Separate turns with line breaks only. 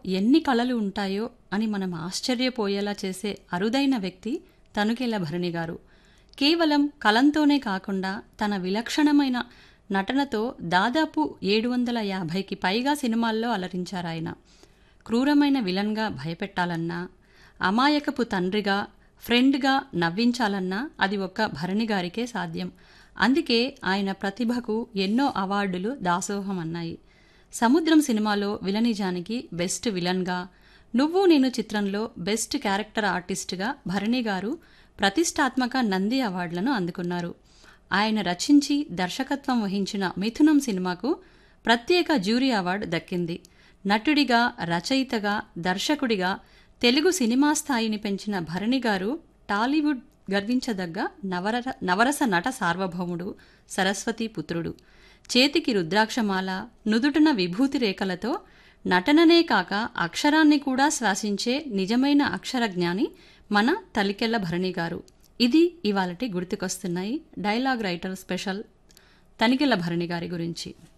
ఎన్ని కళలు ఉంటాయో అని మనం ఆశ్చర్యపోయేలా చేసే అరుదైన వ్యక్తి తనుకెళ్ల భరణి గారు కేవలం కలంతోనే కాకుండా తన విలక్షణమైన నటనతో దాదాపు ఏడు వందల యాభైకి పైగా సినిమాల్లో అలరించారాయన క్రూరమైన విలన్గా భయపెట్టాలన్నా అమాయకపు తండ్రిగా ఫ్రెండ్గా నవ్వించాలన్నా అది ఒక్క భరణి గారికే సాధ్యం అందుకే ఆయన ప్రతిభకు ఎన్నో అవార్డులు దాసోహం అన్నాయి సముద్రం సినిమాలో విలనిజానికి బెస్ట్ విలన్గా నువ్వు నేను చిత్రంలో బెస్ట్ క్యారెక్టర్ ఆర్టిస్ట్గా భరణి గారు ప్రతిష్టాత్మక నంది అవార్డులను అందుకున్నారు ఆయన రచించి దర్శకత్వం వహించిన మిథునం సినిమాకు ప్రత్యేక జ్యూరీ అవార్డు దక్కింది నటుడిగా రచయితగా దర్శకుడిగా తెలుగు సినిమా స్థాయిని పెంచిన భరణి గారు టాలీవుడ్ గర్వించదగ్గ నవర నవరస నట సార్వభౌముడు సరస్వతి పుత్రుడు చేతికి రుద్రాక్షమాల నుదుటున విభూతి రేఖలతో నటననే కాక అక్షరాన్ని కూడా శ్వాసించే నిజమైన అక్షర జ్ఞాని మన తలికెళ్ల భరణి గారు ఇది ఇవాళటి గుర్తుకొస్తున్నాయి dialogue writer special Tanikella Bharani గారి గురించి